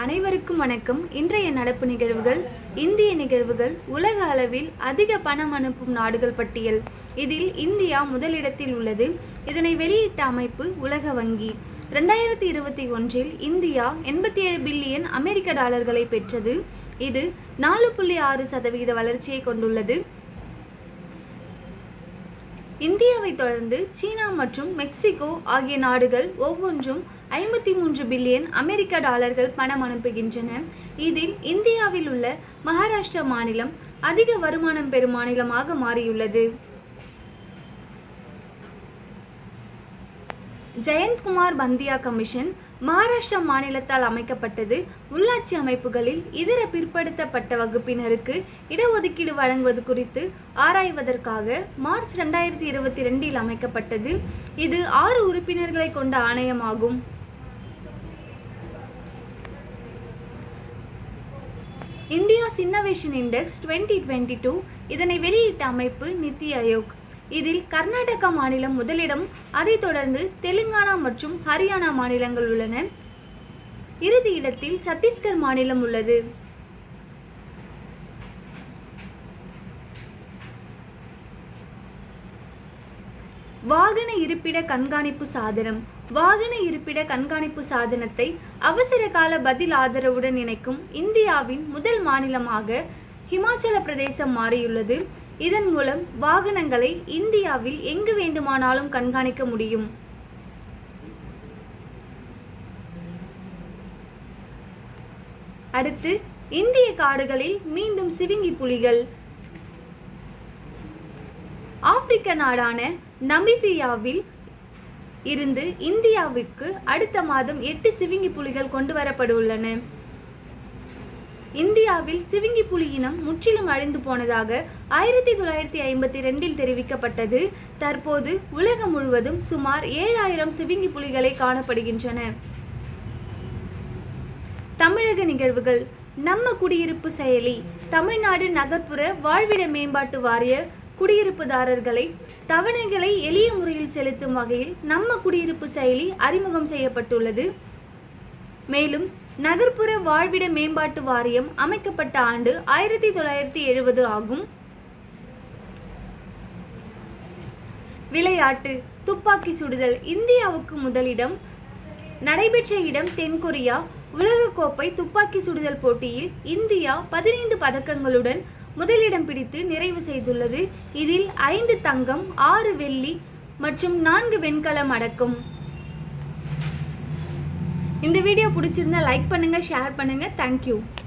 அனைவருக்கும் வணக்கம் இன்றைய நடப்பு நிகழ்வுகள் இந்திய நிகழ்வுகள் உலக அளவில் அதிக பணம் அனுப்பும் நாடுகள் பட்டியல் இதில் இந்தியா முதலிடத்தில் உள்ளது இதனை வெளியிட்ட அமைப்பு உலக வங்கி ரெண்டாயிரத்தி இருபத்தி ஒன்றில் இந்தியா எண்பத்தி ஏழு பில்லியன் அமெரிக்க டாலர்களை பெற்றது இது நாலு புள்ளி ஆறு சதவீத வளர்ச்சியை கொண்டுள்ளது இந்தியாவை தொடர்ந்து சீனா மற்றும் மெக்சிகோ ஆகிய நாடுகள் ஒவ்வொன்றும் ஐம்பத்தி மூன்று பில்லியன் அமெரிக்க டாலர்கள் பணம் அனுப்புகின்றன இதில் இந்தியாவில் உள்ள மகாராஷ்டிரா மாநிலம் அதிக வருமானம் பெறும் மாநிலமாக மாறியுள்ளது ஜெயந்த்குமார் பந்தியா கமிஷன் மகாராஷ்டிரா மாநிலத்தால் அமைக்கப்பட்டது உள்ளாட்சி அமைப்புகளில் இதர பிற்படுத்தப்பட்ட வகுப்பினருக்கு இடஒதுக்கீடு வழங்குவது குறித்து ஆராய்வதற்காக மார்ச் ரெண்டாயிரத்தி இருபத்தி ரெண்டில் அமைக்கப்பட்டது இது ஆறு உறுப்பினர்களை கொண்ட ஆணையமாகும் India's innovation index twenty twenty two இதனை வெளியிட்ட அமைப்பு நித்தி ஆயோக் இதில் கர்நாடகா மாநிலம் முதலிடம் அதைத் தொடர்ந்து தெலுங்கானா மற்றும் ஹரியானா மாநிலங்கள் உள்ளன இறுதி இடத்தில் சத்தீஸ்கர் மாநிலம் உள்ளது வாகன இருப்பிட கண்காணிப்பு சாதனம் வாகன இருப்பிட கண்காணிப்பு சாதனத்தை அவசர கால பதில் ஆதரவுடன் இணைக்கும் இந்தியாவின் முதல் மாநிலமாக ஹிமாச்சல பிரதேசம் மாறியுள்ளது இதன் மூலம் வாகனங்களை இந்தியாவில் எங்கு வேண்டுமானாலும் கண்காணிக்க முடியும் அடுத்து இந்திய காடுகளில் மீண்டும் சிவிங்கி புலிகள் ஆப்பிரிக்க நாடான நமீபியாவில் இருந்து இந்தியாவுக்கு அடுத்த மாதம் எட்டு சிவிங்கி புலிகள் கொண்டு வரப்பட இந்தியாவில் சிவிங்கி புலி இனம் முற்றிலும் அழிந்து போனதாக ஆயிரத்தி தொள்ளாயிரத்தி ஐம்பத்தி ரெண்டில் தெரிவிக்கப்பட்டது தற்போது உலகம் முழுவதும் சுமார் ஏழாயிரம் சிவிங்கி புலிகளை காணப்படுகின்றன தமிழக நிகழ்வுகள் நம்ம குடியிருப்பு செயலி தமிழ்நாடு நகர்ப்புற வாழ்விட மேம்பாட்டு வாரிய குடியிருப்புதாரர்களை தவணைகளை எளிய முறையில் செலுத்தும் வகையில் நம்ம குடியிருப்பு செயலி அறிமுகம் செய்யப்பட்டுள்ளது மேலும் நகர்ப்புற வாழ்விட மேம்பாட்டு வாரியம் அமைக்கப்பட்ட ஆண்டு ஆயிரத்தி தொள்ளாயிரத்தி எழுபது ஆகும் விளையாட்டு துப்பாக்கி சுடுதல் இந்தியாவுக்கு முதலிடம் நடைபெற்ற இடம் தென்கொரியா உலகக்கோப்பை துப்பாக்கி சுடுதல் போட்டியில் இந்தியா பதினைந்து பதக்கங்களுடன் முதலிடம் பிடித்து நிறைவு செய்துள்ளது இதில் ஐந்து தங்கம் ஆறு வெள்ளி மற்றும் நான்கு வெண்கலம் அடக்கும் இந்த வீடியோ பிடிச்சிருந்தா லைக் பண்ணுங்க ஷேர் பண்ணுங்க தேங்க்யூ